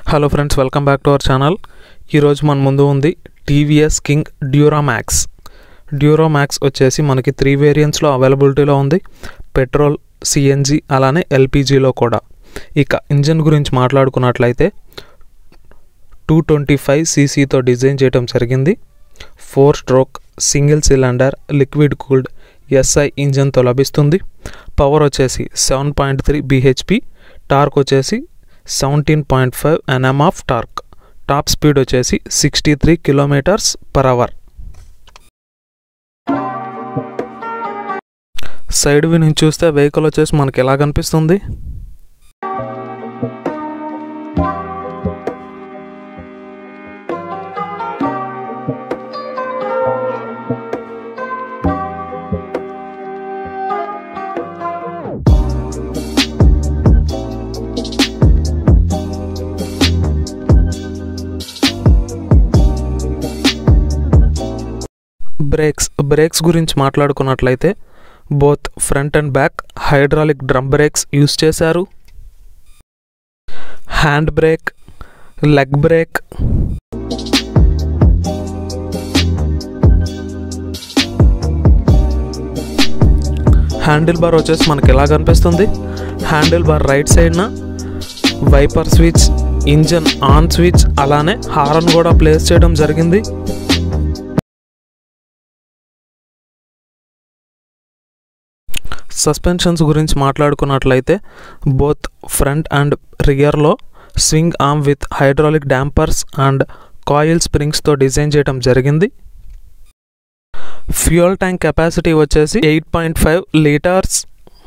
hello friends welcome back to our channel ఈరోజు మన ముందు ఉంది టీవీఎస్ కింగ్ డ్యూరామ్యాక్స్ డ్యూరామ్యాక్స్ వచ్చేసి మనకి త్రీ వేరియంట్స్లో అవైలబిలిటీలో ఉంది పెట్రోల్ సిఎన్జి అలానే ఎల్పిజిలో కూడా ఇక ఇంజన్ గురించి మాట్లాడుకున్నట్లయితే టూ ట్వంటీ ఫైవ్ సీసీతో డిజైన్ చేయడం జరిగింది four stroke single cylinder liquid cooled SI ఇంజన్తో లభిస్తుంది పవర్ వచ్చేసి seven point three BHP torque వచ్చేసి seventeen point five NM of torque top speed వచ్చేసి sixty three kilometres per hour side view నుంచి చూస్తే వెహికల్ వచ్చేసి మనకి ఎలా కనిపిస్తుంది బ్రేక్స్ బ్రేక్స్ గురించి మాట్లాడుకున్నట్లయితే both front and back hydraulic drum brakes use చేశారు hand brake leg brake handle bar వచ్చేసి మనకి ఎలా కనిపిస్తుంది హ్యాండిల్ బార్ రైట్ సైడ్న wiper switch engine on switch అలానే హారన్ కూడా ప్లేస్ చేయడం జరిగింది సస్పెన్షన్స్ గురించి మాట్లాడుకున్నట్లయితే బోత్ ఫ్రంట్ అండ్ రియర్లో swing arm with hydraulic dampers and coil స్ప్రింగ్స్తో డిజైన్ చేయడం జరిగింది ఫ్యూయల్ ట్యాంక్ కెపాసిటీ వచ్చేసి eight point five litres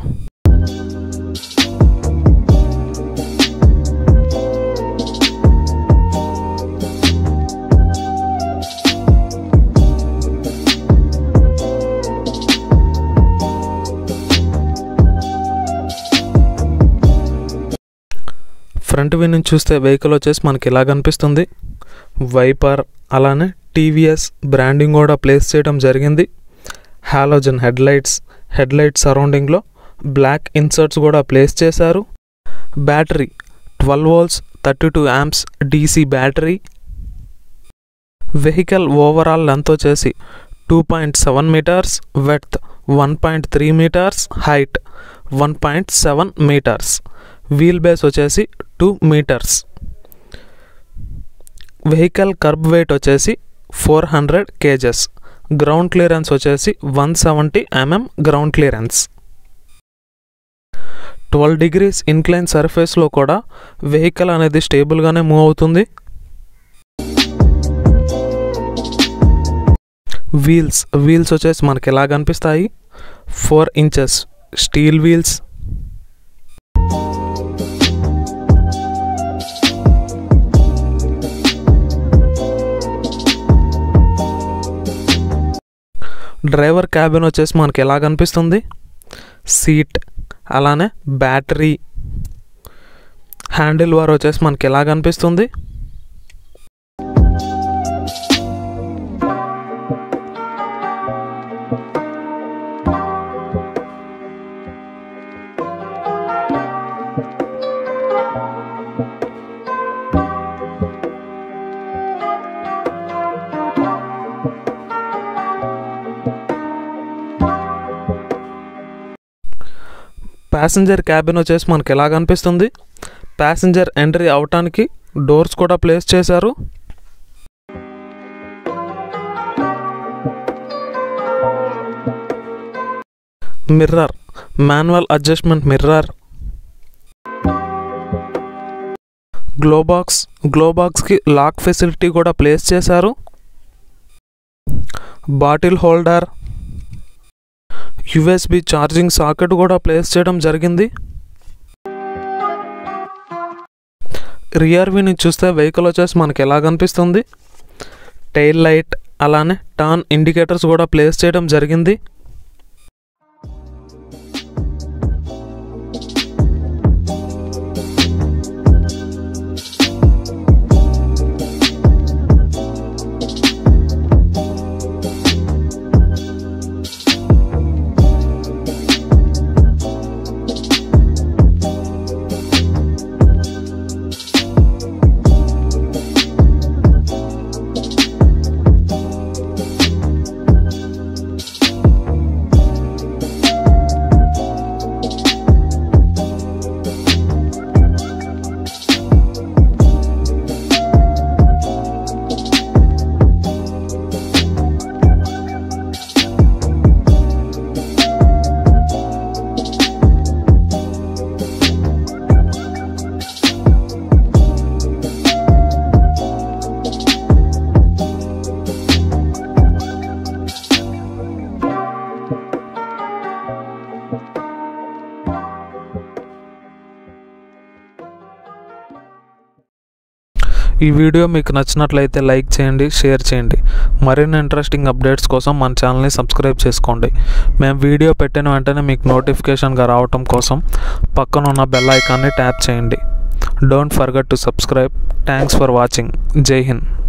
front view నుంచి చూస్తే వెహికల్ వచ్చేసి మనకి ఇలా కనిపిస్తుంది వైపర్ అలానే టీవీఎస్ బ్రాండింగ్ కూడా ప్లేస్ చేయడం జరిగింది halogen head lights head light సరౌండింగ్లో బ్లాక్ ఇన్సర్ట్స్ కూడా ప్లేస్ చేశారు battery twelve volts thirty two amps DC battery vehicle overall length వచ్చేసి two point seven metres width one point three metres height one point seven metres wheel base వచ్చేసి two metres vehicle kerb weight వచ్చేసి four hundred kgs ground clearance వచ్చేసి one seventy mm ground clearance twelve degrees incline సర్ఫేస్లో కూడా vehicle అనేది స్టేబుల్గానే move అవుతుంది wheels wheels వచ్చేసి మనకి ఎలా కనిపిస్తాయి four inches steel wheels driver cabin వచ్చేసి మనకి ఎలా కనిపిస్తుంది సీట్ అలానే బ్యాటరీ హ్యాండిల్ బార్ వచ్చేసి మనకి ఎలా కనిపిస్తుంది ప్యాసింజర్ క్యాబిన్ వచ్చేసి మనకి ఎలా కనిపిస్తుంది ప్యాసింజర్ ఎంట్రీ అవటానికి డోర్స్ కూడా ప్లేస్ చేశారు mirror manual adjustment mirror glovebox గ్లోబాక్స్కి లాక్ ఫెసిలిటీ కూడా ప్లేస్ చేశారు bottle holder USB charging socket కూడా ప్లేస్ చేయడం జరిగింది రియర్ వ్యూ చూస్తే వెహికల్ వచ్చేసి మనకి ఎలా కనిపిస్తుంది టైల్ లైట్ అలానే టర్న్ ఇండికేటర్స్ కూడా ప్లేస్ చేయడం జరిగింది ఈ వీడియో మీకు నచ్చినట్లయితే లైక్ చేయండి షేర్ చేయండి మరిన్ని ఇంట్రెస్టింగ్ అప్డేట్స్ కోసం మన ఛానల్ని సబ్స్క్రైబ్ చేసుకోండి మేము వీడియో పెట్టిన వెంటనే మీకు నోటిఫికేషన్గా రావటం కోసం పక్కన ఉన్న బెల్ ఐకాన్ని ట్యాప్ చేయండి don't forget to subscribe thanks for watching Jai Hind